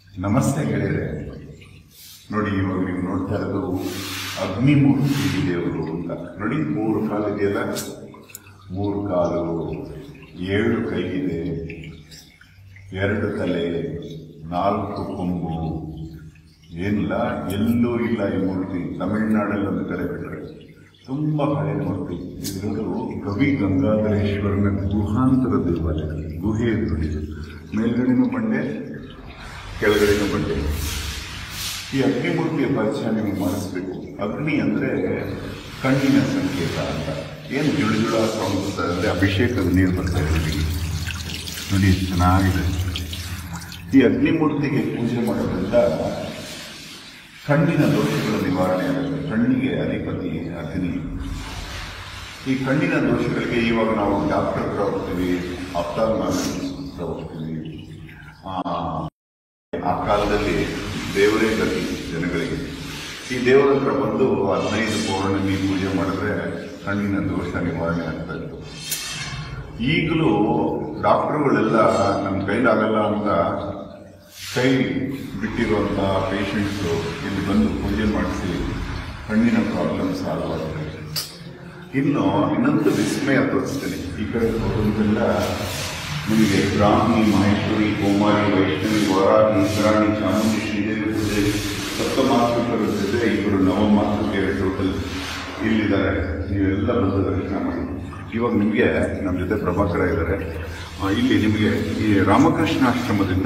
ನಮಸ್ತೆ ಗೆಳೆಯರೆ ನೋಡಿ ಇವಾಗ ನೀವು ನೋಡ್ತಾ ಇರೋದು ಅಗ್ನಿಮೂರ್ತಿ ದೇವರು ಅಂತ ನೋಡಿ ಮೂರು ಕಾಲು ಇದೆಯಲ್ಲ ಮೂರು ಕಾಲು ಏಳು ಕೈ ಇದೆ ಎರಡು ತಲೆ ನಾಲ್ಕು ಕೊಂಬು ಏನಿಲ್ಲ ಎಲ್ಲೂ ಇಲ್ಲ ಈ ಮೂರ್ತಿ ತಮಿಳುನಾಡಲ್ಲಿ ಒಂದು ಕಡೆ ಬಿಟ್ಟರೆ ತುಂಬಾ ಹಳೆ ಮೂರ್ತಿ ಇದಿರೋದು ಕವಿ ಗಂಗಾಧರೇಶ್ವರನ ಗುಹಾಂತರ ದೇವಾಲಯ ಗುಹೆ ನೋಡಿ ಮೇಲ್ಗಡೆನೂ ಬಂಡೆ ಕೆಳಗಡೆನೂ ಬಂಡೆ ಈ ಅಗ್ನಿಮೂರ್ತಿಯ ಪರಿಚಯ ನೀವು ಮಾಡಿಸ್ಬೇಕು ಅಗ್ನಿ ಅಂದ್ರೆ ಕಣ್ಣಿನ ಸಂಕೇತ ಅಂತ ಏನು ಜುಳು ಜುಳ ಸೌಂಡ್ ಅಂದ್ರೆ ಅಭಿಷೇಕದ ನೀರು ಬರ್ತಾ ಇದೆ ಇಲ್ಲಿ. ನೋಡಿ ಎಷ್ಟು ಚೆನ್ನಾಗಿದೆ ಈ ಅಗ್ನಿಮೂರ್ತಿಗೆ ಪೂಜೆ ಮಾಡೋದ್ರಿಂದ ಕಣ್ಣಿನ ದೋಷಗಳ ನಿವಾರಣೆ ಆಗುತ್ತೆ ಕಣ್ಣಿಗೆ ಅಧಿಪತಿ ಅಗ್ನಿ ಈ ಕಣ್ಣಿನ ದೋಷಗಳಿಗೆ ಇವಾಗ ನಾವು ಡಾಕ್ಟರ್ ಹತ್ರ ಹೋಗ್ತೀವಿ ಅಪ್ತಾಲ್ಮಾಲಜಿಸ್ಟ್ ಹತ್ರ ಹೋಗ್ತೀವಿ ಆ, ಆ ಕಾಲದಲ್ಲಿ ದೇವರೇ ಗತಿ ಜನಗಳಿಗೆ ಈ ದೇವರ ಹತ್ರ ಬಂದು ಹದಿನೈದು ಪೌರ್ಣಮಿ ಪೂಜೆ ಮಾಡಿದ್ರೆ ಕಣ್ಣಿನ ದೋಷ ನಿವಾರಣೆ ಆಗ್ತಾ ಇತ್ತು ಈಗಲೂ ಡಾಕ್ಟರ್ಗಳೆಲ್ಲ ನಮ್ಮ ಕೈಲಾಗಲ್ಲ ಅಂತ ಕೈ ಬಿಟ್ಟಿರುವಂಥ ಪೇಷಂಟ್ಸು ಇಲ್ಲಿ ಬಂದು ಪೂಜೆ ಮಾಡಿಸಿ ಕಣ್ಣಿನ ಪ್ರಾಬ್ಲಮ್ ಸಾಲ್ವ್ ಆಗುತ್ತೆ ಇನ್ನು ಇನ್ನೊಂದು ವಿಸ್ಮಯ ತೋರಿಸ್ತೇನೆ ಈ ಕಡೆ ಹೋಗೋದೆಲ್ಲ ನಿಮಗೆ ಬ್ರಾಹ್ಮಿ ಮಹೇಶ್ವರಿ ಕುಮಾರಿ ವೈಷ್ಣವಿ ವರಾಹಿ ಇಂದ್ರಾಣಿ ಚಾಮುಂಡಿ ಶ್ರೀದೇವಿ ಪೂಜೆ ಸಪ್ತಮಾತೃಕರ ಜೊತೆ ಇಬ್ಬರು ನವಮಾತೃಕೆಯರು ಟೋಟಲ್ ಇಲ್ಲಿದ್ದಾರೆ ನೀವೆಲ್ಲ ಬಂದು ದರ್ಶನ ಮಾಡಿ ಇವಾಗ ನಿಮಗೆ ನಮ್ಮ ಜೊತೆ ಪ್ರಭಾಕರ ಇದ್ದಾರೆ ಆ, ಇಲ್ಲಿ ನಿಮಗೆ ಈ ರಾಮಕೃಷ್ಣಾಶ್ರಮದಿಂದ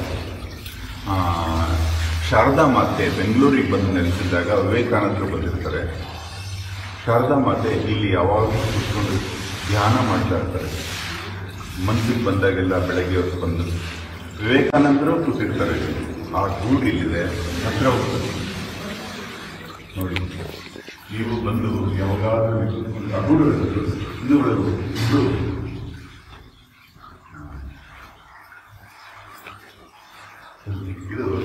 ಆ, ಶಾರದಾ ಮಾತೆ ಬೆಂಗಳೂರಿಗೆ ಬಂದು ನೆಲೆಸಿದಾಗ ವಿವೇಕಾನಂದರು ಬಂದಿರ್ತಾರೆ ಶಾರದಾ ಮಾತೆ ಇಲ್ಲಿ ಯಾವಾಗಲೂ ಕೂತ್ಕೊಂಡು ಧ್ಯಾನ ಮಾಡ್ತಾ ಇರ್ತಾರೆ ಮನಸ್ಸಿಗೆ ಬಂದಾಗೆಲ್ಲ ಬೆಳಗ್ಗೆ ಹೊತ್ತು ಬಂದು ವಿವೇಕಾನಂದರು ಕೂತಿರ್ತಾರೆ ಇಲ್ಲಿ. ಆ ಗೂಡು ಇಲ್ಲಿದೆ ಹತ್ರ ಹೋಗ್ತದೆ ನೋಡಿ ನೀವು ಬಂದು ಯಾವಾಗಾದ್ರೂ ಇಲ್ಲಿ ಕೂತ್ಕೊಂಡು ಆ ಗೂಡು ಇರ್ತದೆ. ಇದು ಒಳಗೆ ಇದು ಇದು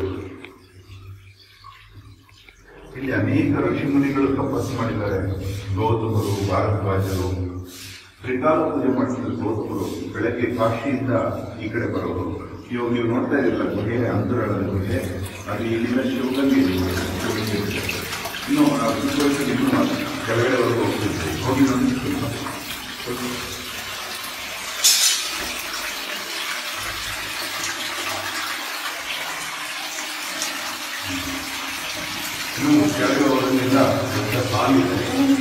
ಇಲ್ಲಿ ಅನೇಕ ಋಷಿಮುನಿಗಳು ತಪಸ್ಸು ಮಾಡಿದ್ದಾರೆ ಗೌತಮರು ಭಾರದ್ವಾಜರು ತ್ರಿಕಾಲ ಪೂಜೆ ಮಾಡಿಸಿದ ಗೌತಮರು ಬೆಳಗ್ಗೆ ಕಾಶಿಯಿಂದ ಈ ಕಡೆ ಬರೋರು ಇವಾಗ ನೀವು ನೋಡ್ತಾ ಇದ್ದಿಲ್ಲ ಗುಹೆ ಅಂತರಾಳದ ಗುಹೆ ಅದು ಇಲ್ಲಿಂದ ಶಿವಗಂಗೆ ಇದೆ. ಶಿವಗಂಗೆ ಇದೆ. ಇನ್ನು ನಾವು ಚಿಕ್ಕವಯಸ್ಸಲ್ಲಿ ಇನ್ನೂ ಕೆಳಗಡೆವರೆಗೂ ಹೋಗ್ತಿದ್ವಿ ಹೋಗಿ ನೋಡಿ ಸ್ವಲ್ಪ. ಇನ್ನು ಕೆಳಗೆ ಹೋಗೋದ್ರಿಂದ ದೊಡ್ಡ ಸಾಲಿದೆ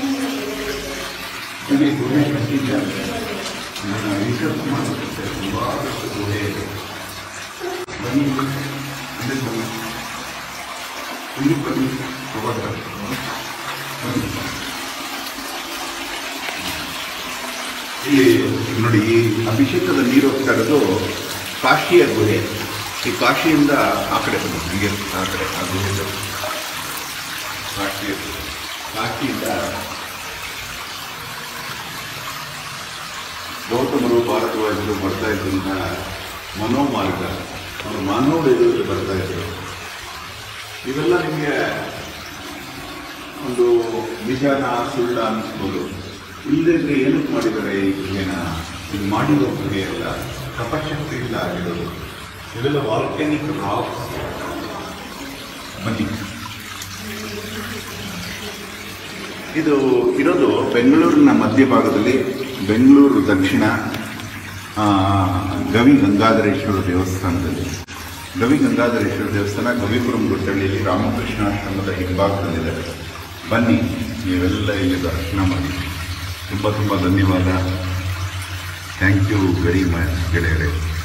ಇಲ್ಲಿ ಗುಹೆ ಕಟ್ಟಿದ್ದಾರೆ ಇದನ್ನು ರಿಸರ್ಚ್ ಮಾಡುತ್ತೆ ತುಂಬ ಗುಹೆ ಇದೆ ಬನ್ನಿ ಇಲ್ಲಿ ಬನ್ನಿ ಇಲ್ಲಿ ಬನ್ನಿ ಪ್ರಭಾಕರ್. ಬನ್ನಿ ಇಲ್ಲಿ ನೋಡಿ ಈ ಅಭಿಷೇಕದ ನೀರು ಹೋಗ್ತಾ ಇರೋದು ಕಾಶಿಯ ಗುಹೆ ಈ ಕಾಶಿಯಿಂದ ಆ ಕಡೆ ಬನ್ನಿ ಹೀಗೆ ಆ ಕಡೆ ಆ ಗುಹೆ ಕಾಶಿ ಕಾಶಿಯಿಂದ ಗೌತಮರು ಭಾರತವಾಜರು ಬರ್ತಾ ಇದ್ದಂಥ ಮನೋಮಾರ್ಗ ಅವರು ಮಾನವಡೆಗಳಿಗೆ ಬರ್ತಾ ಇದ್ರು ಇವೆಲ್ಲ ನಿಮಗೆ ಒಂದು ನಿಜಾನ ಸುಳ್ಳ ಅನಿಸ್ಬೋದು ಇಲ್ಲದಿದ್ರೆ ಏನಕ್ಕೆ ಮಾಡಿದ್ದಾರೆ ಈ ಗುಹೆನ ಇದು ಮಾಡಿರೋ ಗುಹೆ ಅಲ್ಲ ತಪಶಕ್ತಿಯಿಂದ ಆಗಿರೋದು ಇವೆಲ್ಲ ವಾಲ್ಕ್ಯಾನಿಕ್ ರಾಕ್ಸ್ ಬನ್ನಿ ಇದು ಇರೋದು ಬೆಂಗಳೂರಿನ ಮಧ್ಯಭಾಗದಲ್ಲಿ ಬೆಂಗಳೂರು ದಕ್ಷಿಣ ಆ, ಗವಿ ಗಂಗಾಧರೇಶ್ವರ ದೇವಸ್ಥಾನದಲ್ಲಿ ಗವಿ ಗಂಗಾಧರೇಶ್ವರ ದೇವಸ್ಥಾನ ಗವಿಪುರಂ ಗುಡ್ಡಳ್ಳಿಯಲ್ಲಿ ರಾಮಕೃಷ್ಣಾಶ್ರಮದ ಹಿಂಭಾಗದಲ್ಲಿದೆ ಬನ್ನಿ ನೀವೆಲ್ಲ ಇಲ್ಲಿ ದರ್ಶನ ಮಾಡಿ ತುಂಬ ತುಂಬ ಧನ್ಯವಾದ ಥ್ಯಾಂಕ್ ಯು ವೆರಿ ಮಚ್ ಗೆಳೆಯರೆ